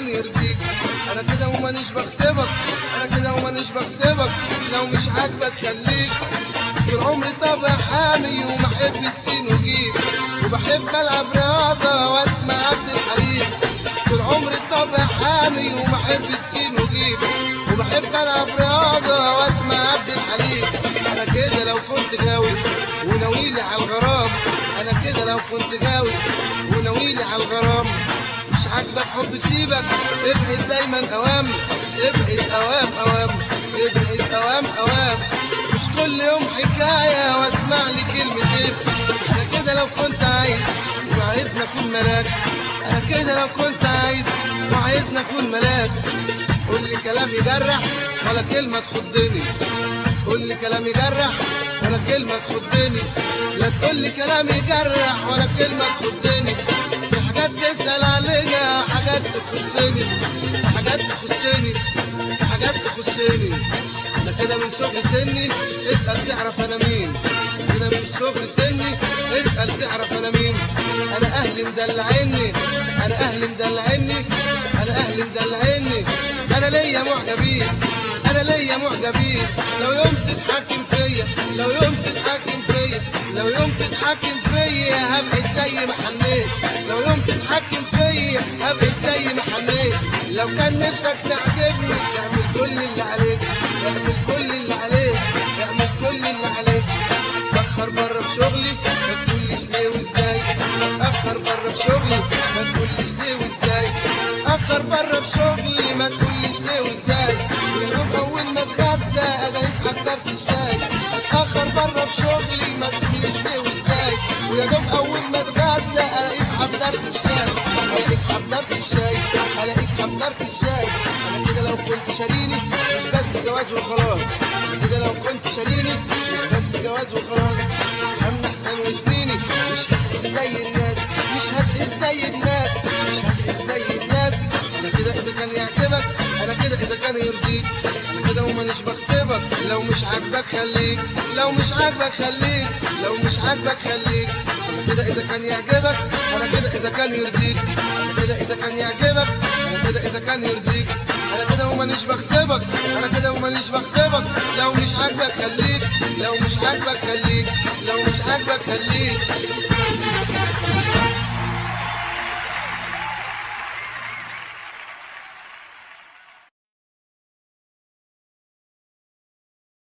كان يرضيك انا كده ومانيش بغصبك انا كده ومانيش بغصبك لو مش عاجبك خليك طول عمري طبع حامي وبحب السين وجيب وبحب العب رياضه واسمع عبد الحليم طول عمري طبع حامي وبحب السين وجيب وبحب العب رياضه واسمع عبد الحليم انا كده لو كنت غاوي وناويلي على الغرام انا كده لو كنت غاوي وناويلي على الغرام مش عاجبك حب سيبك ابعد دايما اوام ابعد اوام اوام ابعد اوام اوام مش كل يوم حكايه واسمع لي كلمتين انا كده لو كنت عايز وعايزني اكون ملاك انا كده لو كنت عايز وعايزني اكون ملاك قول لي كلام يجرح ولا كلمه تخضني قول لي كلام يجرح ولا كلمه تخضني لا تقول لي كلام يجرح ولا كلمه تخضني في حاجات تسال عليها حاجات تخصني حاجات تخصني حاجات تخصني انا كده من صغر سني اسال تعرف انا مين كده من صغر سني اسال تعرف انا مين انا اهلي مدلعيني انا اهلي مدلعيني انا اهلي مدلعيني انا ليا معجبين انا ليا معجبين لو يوم تتحكم فيا لو يوم تتحكم فيا لو يوم تتحكم فيا هبعد زي ما حنيت لو يوم تتحكم فيا هبعد زي ما حنيت لو كان نفسك تعجبني اعمل كل اللي عليك اعمل كل اللي عليك اعمل كل اللي عليك اتاخر بره في شغلي ما تقوليش ليه وازاي اتاخر بره في شغلي ما تقوليش ليه وازاي اتاخر بره في شغلي ما تقوليش ليه وازاي ويوم اول ما اتغدى الاقيك حضرت الشاي اتاخر بره في شغلي ما تقوليش ليه وازاي ويا دوب اول ما اتغدى الاقيك حضرت الشاي الاقيك حضرت الشاي الاقيك حضرت الشاي انا كده لو كنت شاريني مش بس جواز وخلاص انا كده لو كنت شاريني مش بس جواز وخلاص اما احسن وسنيني مش هتقل زي الناس مش هتقل زي الناس مش هتقل زي الناس انا كده اذا كان يعجبك انا كده اذا كان يرضيك انا كده ومانيش بغصبك لو مش عاجبك خليك لو مش عاجبك خليك لو مش عاجبك خليك انا كده اذا كان يعجبك انا كده اذا كان يرضيك انا كده اذا كان يعجبك انا كده اذا كان يرضيك انا كده ومانيش بغصبك انا كده ومانيش بغصبك لو مش عاجبك خليك لو مش عاجبك خليك لو مش عاجبك خليك